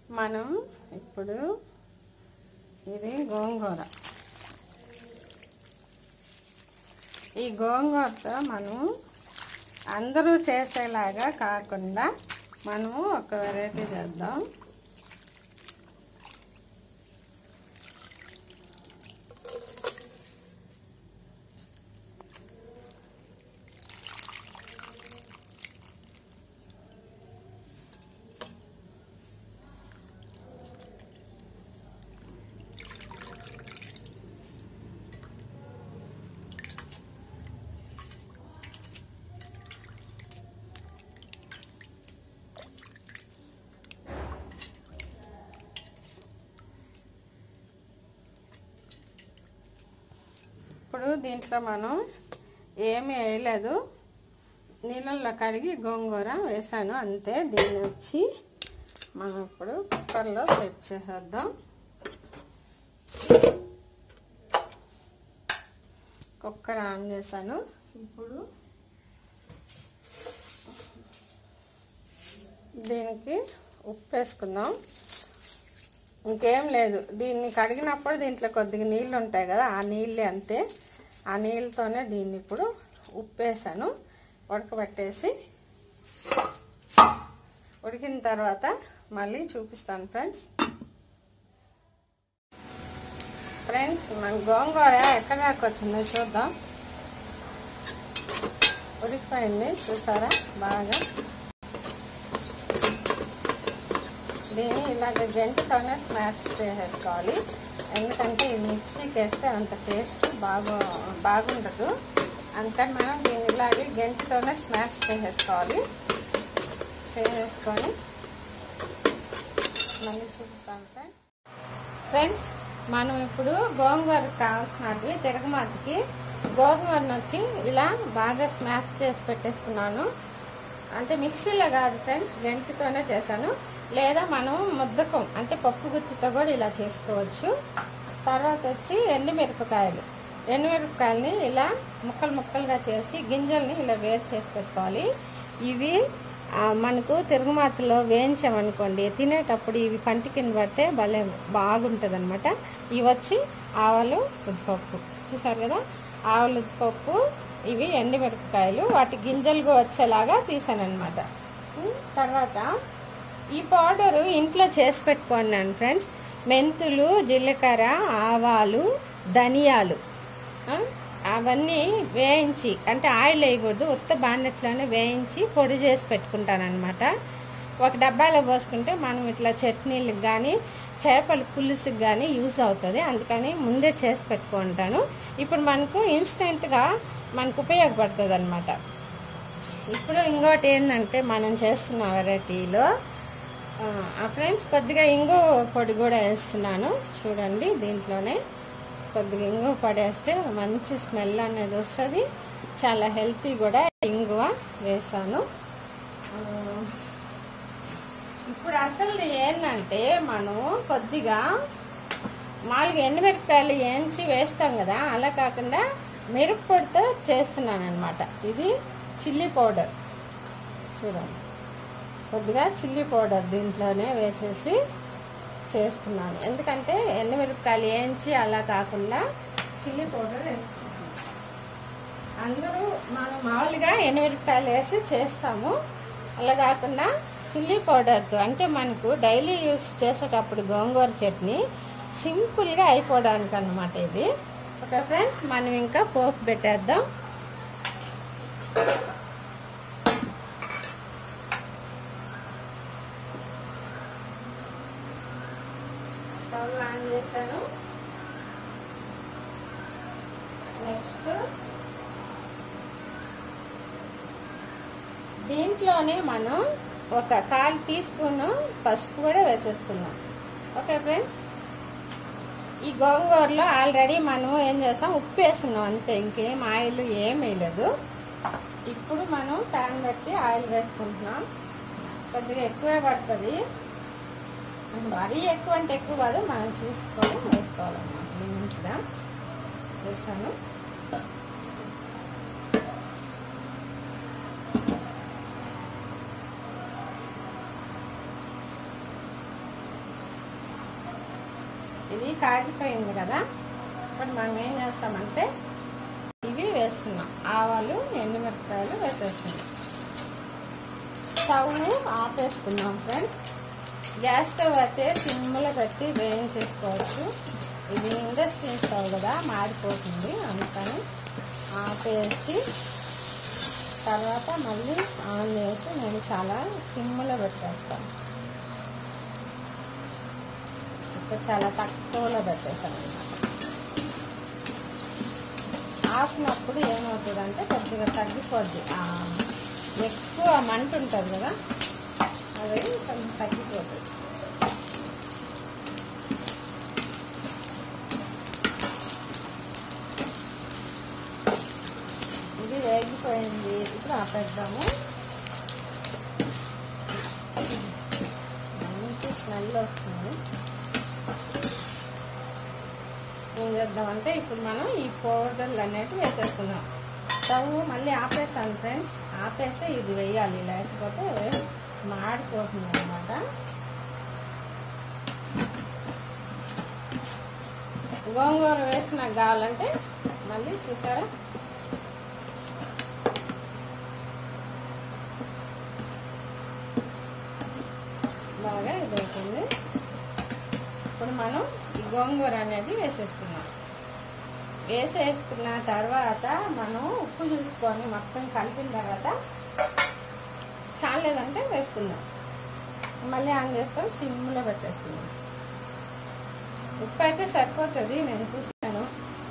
మనం ఇప్పుడు ఇది గోంగూర ఈ గోంగూరతో మనం అందరూ చేసేలాగా కాకుండా మనము ఒక వెరైటీ చేద్దాం ఇప్పుడు దీంట్లో మనం ఏమీ వేయలేదు నీళ్ళల్లో కడిగి గోంగూర వేసాను అంతే దీన్ని వచ్చి మనం ఇప్పుడు కుక్కర్లో సెట్ చేసేద్దాం కుక్కర్ ఆన్ చేశాను ఇప్పుడు దీనికి ఉప్పు వేసుకుందాం ఇంకేం లేదు దీన్ని కడిగినప్పుడు దీంట్లో కొద్దిగా నీళ్ళు ఉంటాయి కదా ఆ నీళ్ళే అంతే ఆ నీళ్ళతోనే దీన్ని ఇప్పుడు ఉప్పేసాను ఉడకబెట్టేసి ఉడికిన తర్వాత మళ్ళీ చూపిస్తాను ఫ్రెండ్స్ ఫ్రెండ్స్ మన గోంగూర ఎక్కడ దాకా వచ్చిందో చూద్దాం ఉడికిపోయింది చూసారా బాగా దీన్ని ఇలాగ గంటతోనే స్మాష్ చేసేసుకోవాలి ఎందుకంటే ఈ మిక్సీకి వేస్తే అంత టేస్ట్ బాగా బాగుండదు అందుకని మనం దీన్ని ఇలాగే గంటతోనే స్మాష్ చేసేసుకోవాలి చేసేసుకొని మళ్ళీ చూపిస్తాను ఫ్రెండ్స్ ఫ్రెండ్స్ మనం ఇప్పుడు గోంగూరకు కావాల్సినవి తిరగమాతకి గోంగూరను వచ్చి ఇలా బాగా స్మాష్ చేసి పెట్టేసుకున్నాను అంటే మిక్సీలో కాదు ఫ్రెండ్స్ గంటితోనే చేశాను లేదా మనం ముద్దకం అంటే పప్పు గుత్తితో కూడా ఇలా చేసుకోవచ్చు తర్వాత వచ్చి ఎండుమిరపకాయలు ఎండుమిరపకాయలని ఇలా ముక్కలు ముక్కలుగా చేసి గింజల్ని ఇలా వేరు చేసి పెట్టుకోవాలి ఇవి మనకు తిరుగుమాతలో వేయించామనుకోండి తినేటప్పుడు ఇవి పంటి కింద పడితే భలే బాగుంటుంది అనమాట ఇవి వచ్చి ఆవాలు ఉద్దిపప్పు చూసారు కదా ఆవుల ఉద్దిపప్పు ఇవి ఎండుమిరపకాయలు వాటి గింజలుగా వచ్చేలాగా తీసాను అనమాట తర్వాత ఈ పౌడరు ఇంట్లో చేసి పెట్టుకున్నాను ఫ్రెండ్స్ మెంతులు జీలకర్ర ఆవాలు ధనియాలు అవన్నీ వేయించి అంటే ఆయిల్ వేయకూడదు ఉత్త బాండెట్లోనే వేయించి పొడి చేసి పెట్టుకుంటాను అనమాట ఒక డబ్బాలో పోసుకుంటే మనం ఇట్లా చట్నీలకు కానీ చేపల పులుసుకి కానీ యూజ్ అవుతుంది అందుకని ముందే చేసి పెట్టుకుంటాను ఇప్పుడు మనకు ఇన్స్టెంట్గా మనకు ఉపయోగపడుతుంది అనమాట ఇప్పుడు ఇంకోటి ఏంటంటే మనం చేస్తున్న వెరైటీలో ఫ్రెండ్స్ కొద్దిగా ఇంగు పొడి కూడా వేస్తున్నాను చూడండి దీంట్లోనే కొద్దిగా ఇంగు పొడి వేస్తే మంచి స్మెల్ అనేది వస్తుంది చాలా హెల్తీ కూడా ఇంగువ వేసాను ఇప్పుడు అసలు ఏంటంటే మనం కొద్దిగా మామూలుగా ఎండుమిరపకాయలు వేయించి వేస్తాం కదా అలా కాకుండా మిరప్పొడితో చేస్తున్నాను అనమాట ఇది చిల్లీ పౌడర్ చూడండి కొద్దిగా చిల్లీ పౌడర్ దీంట్లోనే వేసేసి చేస్తున్నాను ఎందుకంటే ఎండుమిరపకాయలు వేయించి అలా కాకుండా చిల్లీ పౌడర్ వేసుకుంటున్నాను అందరూ మనం మామూలుగా ఎండుమిరపకాయలు వేసి చేస్తాము అలా కాకుండా చిల్లీ పౌడర్తో అంటే మనకు డైలీ యూస్ చేసేటప్పుడు గోంగూర చట్నీ సింపుల్గా అయిపోవడానికి అనమాట ఇది ఓకే ఫ్రెండ్స్ మనం ఇంకా పోపు పెట్టేద్దాం స్టవ్ ఆన్ చేశాను నెక్స్ట్ దీంట్లోనే మనం ఒక కాల్ టీ స్పూన్ పసుపు కూడా వేసేసుకున్నాం ఓకే ఫ్రెండ్స్ ఈ గోంగూరలో ఆల్రెడీ మనం ఏం చేస్తాం ఉప్పు వేస్తున్నాం అంతే ఇంకేం ఆయిల్ ఏం వేయలేదు ఇప్పుడు మనం ప్యాన్ పెట్టి ఆయిల్ వేసుకుంటున్నాం కొద్దిగా ఎక్కువే పడుతుంది మరీ ఎక్కువ అంటే ఎక్కువ కాదు మనం చూసుకొని వేసుకోవాలన్నమాట లిమిట్గా వేసాను ఇది కాగిపోయింది కదా ఇప్పుడు మనం ఏం చేస్తామంటే ఇవి వేస్తున్నాం ఆవాలు ఎండుమిరపకాయలు వేసేస్తున్నాం స్టవ్ ఆపేసుకున్నాం ఫ్రెండ్స్ గ్యాస్ స్టవ్ అయితే సిమ్లో పెట్టి వేయించేసుకోవచ్చు ఇది ఇండస్ట్రీ స్టవ్ కదా మాడిపోతుంది అందుకని ఆపేసి తర్వాత మళ్ళీ ఆన్ చేసి నేను చాలా సిమ్లో పెట్టేస్తాను ఇప్పుడు చాలా తక్కువలో పెట్టేస్తాను అనమాట ఆపినప్పుడు ఏమవుతుందంటే కొద్దిగా తగ్గిపోద్ది ఎక్కువ మంట ఉంటుంది కదా అది కొంచెం తగ్గిపోతుంది ఇది వేగిపోయింది ఇప్పుడు ఆపేద్దాము మంచి స్మెల్ వస్తుంది ఏం చేద్దామంటే ఇప్పుడు మనం ఈ పౌడర్లు అనేటివి వేసేసుకున్నాం స్టవ్ మళ్ళీ ఆపేసాను ఫ్రెండ్స్ ఆపేస్తే ఇది వేయాలి లేకపోతే మాడిపోతుంది అనమాట గోంగూర వేసి నాకు కావాలంటే మళ్ళీ చూసారా బాగా ఇదవుతుంది ఇప్పుడు మనం ఈ గోంగూర అనేది వేసేసుకున్నాం వేసేసుకున్న తర్వాత మనం ఉప్పు చూసుకొని మొత్తం కలిపిన తర్వాత చాలేదంటే వేసుకుందాం మళ్ళీ ఆన్ చేసుకొని సిమ్లో పెట్టేసుకుందాం ఉప్పు అయితే సరిపోతుంది నేను చూసాను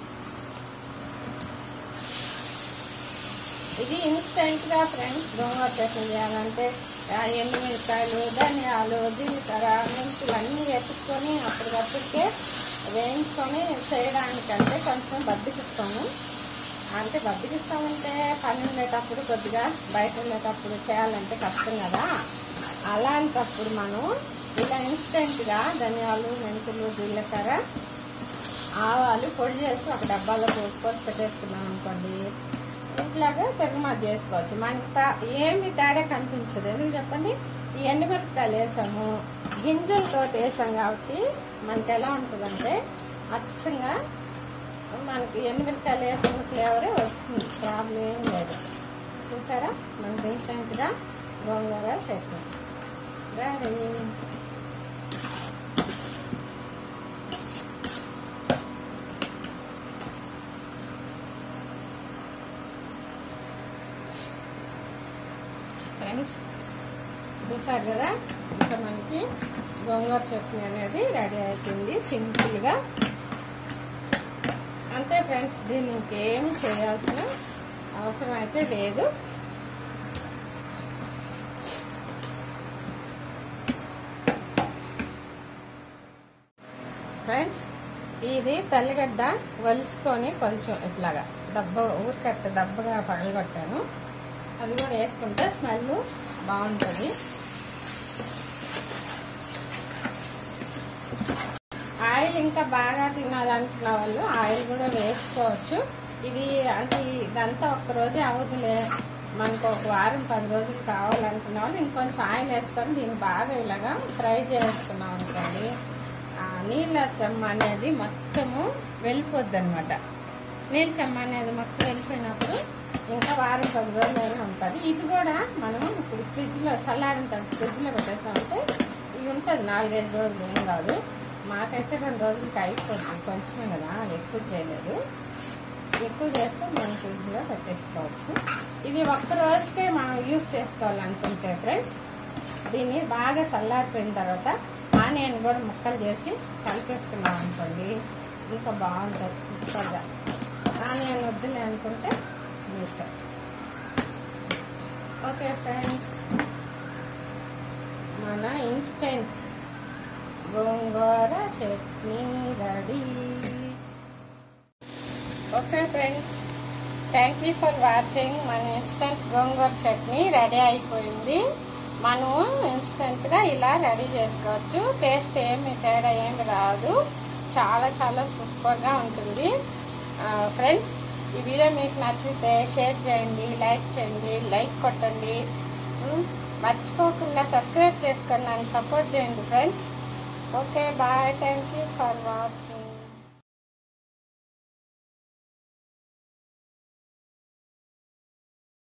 ఇది ఇన్స్టెంట్గా ఫ్రెండ్స్ గోంగూర చట్నీ చేయాలంటే ఎండుమిరకాయలు ధనియాలు జీలకర్ర మెంతులు అన్నీ వేసుకొని అప్పటికప్పటికే వేయించుకొని చేయడానికంటే కొంచెం బద్దకిస్తాము అంటే బద్దకిస్తామంటే పని ఉండేటప్పుడు కొద్దిగా బయట ఉండేటప్పుడు చేయాలంటే కష్టం కదా అలాంటప్పుడు మనం ఇలా ఇన్స్టెంట్గా ధనియాలు మెంతులు జీలకర్ర ఆవాలు పొడి చేసి ఒక డబ్బాలో పోసుకొని పెట్టేసుకున్నాం అనుకోండి ఇట్లాగా తిరుగుమాత చేసుకోవచ్చు మనకి ఏమి తేడా కనిపించదు ఎందుకు చెప్పండి ఈ ఎండుమిరపకాయలు వేసాము గింజలతో వేసాం కాబట్టి మనకి ఎలా ఉంటుందంటే అచ్చంగా మనకి ఎండుమిరపకాయలు వేసిన ఫ్లేవరే వస్తుంది ప్రాబ్లం ఏం లేదు చూసారా మనకి ఇన్స్టెంట్గా గోంగూర చేస్తాం రెడీ ఫ్రెండ్స్ చూసారు కదా ఇంకా మనకి గోంగూర చట్నీ అనేది రెడీ అవుతుంది సింపుల్గా అంతే ఫ్రెండ్స్ దీన్ని ఇంకేమి చేయాల్సిన అవసరం అయితే లేదు ఫ్రెండ్స్ ఇది తెల్లగడ్డ వలుసుకొని కొంచెం ఇట్లాగా దెబ్బ ఊరికట్ట దెబ్బగా పగలగొట్టాను అది కూడా వేసుకుంటే స్మెల్ బాగుంటుంది ఆయిల్ ఇంకా బాగా తినాలనుకున్న వాళ్ళు ఆయిల్ కూడా వేసుకోవచ్చు ఇది అంటే ఇదంతా ఒక్క రోజే అవదులే మనకు ఒక వారం పది రోజులు కావాలనుకున్న వాళ్ళు ఇంకొంచెం ఆయిల్ వేసుకొని దీన్ని బాగా ఇలాగా ఫ్రై చేసుకున్నాం అనుకోండి ఆ నీళ్ళ చెమ్మ అనేది మొత్తము వెళ్ళిపోద్ది అనమాట నీళ్ళ చెమ్మ అనేది మొత్తం వెళ్ళిపోయినప్పుడు ఇంకా వారం పది రోజులైనా ఉంటుంది ఇది కూడా మనం ఇప్పుడు ఫ్రిడ్జ్లో చల్లారిన తర్వాత ఫ్రిడ్జ్లో పెట్టేస్తామంటే ఇది ఉంటుంది నాలుగైదు రోజులు ఏం కాదు మాకైతే రెండు రోజులకి అయిపోతుంది కొంచెమే కదా ఎక్కువ చేయలేదు ఎక్కువ చేస్తే మనం ఫ్రిడ్జ్లో పెట్టేసుకోవచ్చు ఇది ఒక్క రోజుకే మనం యూస్ చేసుకోవాలనుకుంటే ఫ్రెండ్స్ దీన్ని బాగా చల్లారిపోయిన తర్వాత ఆనియన్ కూడా ముక్కలు చేసి కలిపేసుకున్నాం అనుకోండి ఇంకా బాగుంటుంది సూపర్గా ఆనియన్ వద్దులే అనుకుంటే మీ ఇష్టం ఓకే ఫ్రెండ్స్ మన instant gongura chutney ready okay friends thank you for watching మన ఇన్స్టెంట్ గోంగూర చట్నీ రెడీ అయిపోయింది మనం ఇన్స్టెంట్గా ఇలా రెడీ చేసుకోవచ్చు టేస్ట్ ఏమి తేడా ఏమి రాదు చాలా చాలా సూపర్గా ఉంటుంది ఫ్రెండ్స్ ఈ వీడియో మీకు నచ్చితే షేర్ చేయండి లైక్ చేయండి లైక్ కొట్టండి ఉమ్, మర్చిపోకుండా సబ్స్క్రైబ్ చేసుకొని నన్ను సపోర్ట్ చేయండి friends okay bye thank you for watching